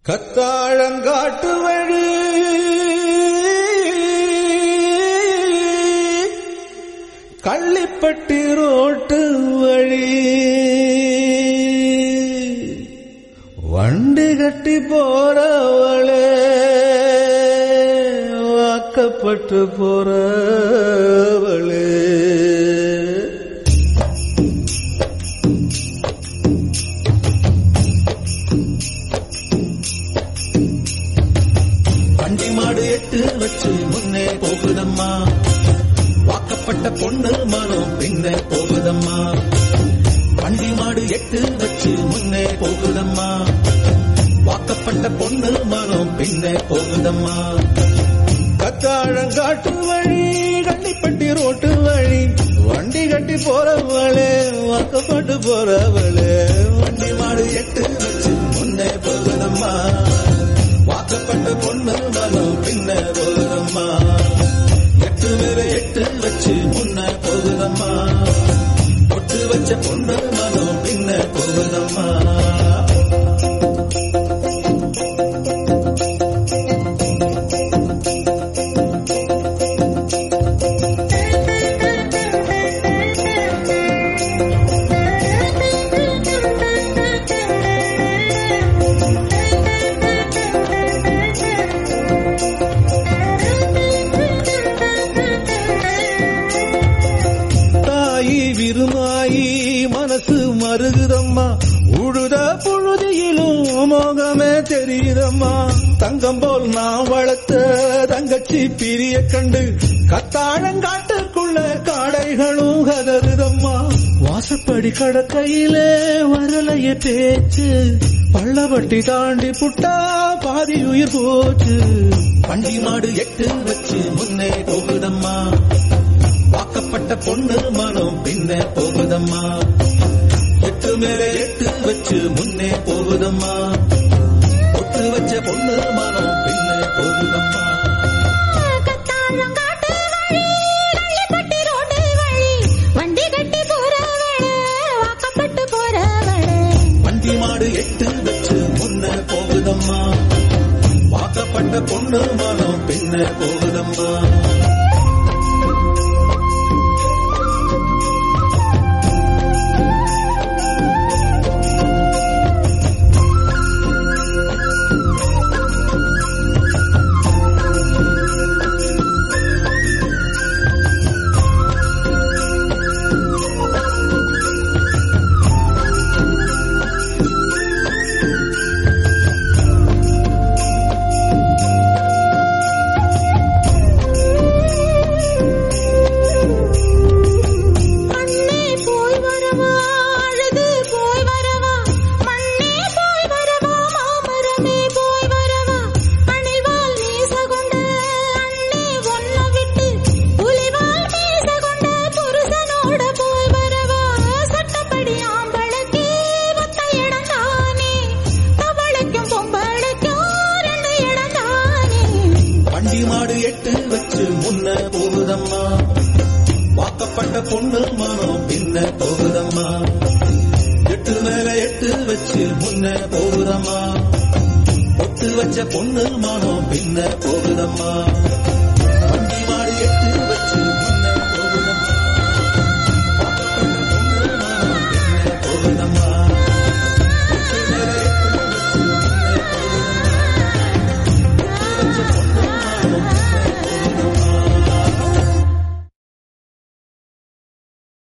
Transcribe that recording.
கத்தாழங்காட்டு வழி கள்ளிப்பட்டி ரோட்டு வழி வண்டி கட்டி போறவளே வாக்கப்பட்டு போறவளே வண்டி மாடு எட்டு வச்சு முன்னே போகுதம்மா வாக்கப்பட்ட பொண்ணு மனம் பின்னே போகுதம்மா வண்டி மாடு எட்டு வச்சு முன்னே போகுதம்மா வாக்கப்பட்ட பொண்ணு மனம் பின்னே போகுதம்மா கத்தாழங்காட்டு வழி கண்டிப்பட்டி ரோட்டு வழி வண்டி கட்டி போறவளே வாக்கப்பட்டு போறவளே வண்டி மாடு எட்டு வச்சு முன்னே போகுதம்மா வாக்கப்பட்ட பொண்ணு மனம் பின்ன போகுதம்மா எட்டு மேல எட்டு வச்சு முன்ன போகுதம்மா பொட்டு வச்ச பொண்ணு மனம் பின்ன போகுதம்மா தாயி விருமாயி மனசு மருகுதம்மா உழுத புழுதியிலும் மோகமே தெரியுதம்மா தங்கம் போல் நான் வளர்த்த தங்கச்சி பிரிய கண்டு கத்தாழங்காட்டுக்குள்ள காடைகளும் கதறுதம்மா வாசப்படி கடக்கையிலே வரலைய பேச்சு பள்ளவட்டி தாண்டி புட்டா பாதி உயிர் போச்சு வண்டி மாடு எட்டு வச்சு முன்னே போகுதம்மா வாக்கப்பட்ட பொண்ணு மனம் பின்ன போகுதம்மா எட்டு மேல எட்டு வச்சு முன்னே போகுதம்மா ஒட்டு வச்ச பொண்ணு மனம் பின்ன போகுதம்மா கத்தாழங்காட்டு வழி, கள்ளிப்பட்டி ரோட்டு வழி, வண்டி கட்டி போறவளே, வாக்கப்பட்டு போறவளே. வண்டி மாடு எட்டு வச்சு முன்ன போகுதம்மா வாக்கப்பட்ட பொண்ணு மனம் பின்ன போகுதம்மா மண்ணே போய் வரவா, அழுது போய் வரவா, மண்ணே போய் வரவா, மாமரமே போய் வரவா, அணில்வால் மீச கொண்ட அண்ணே ஒன்ன விட்டு, புலிவால் மீச கொண்ட புருஷனோட போய் வரவா, சட்டப்படி ஆம்பளைக்கு ஒத்த இடம் தானே, தவளைக்கும் பொம்பளைக்கும் ரெண்டு இடம் தானே. வண்டி மாடு எட்டு வச்சு முன்ன போகுதம்மா வாக்கப்பட்ட பொண்ணு மனம் பின்ன போகுதம்மா எட்டு மேல எட்டு வச்சு முன்ன போகுதம்மா ஒட்டு வச்ச பொண்ணு மனம் பின்ன போகுதம்மா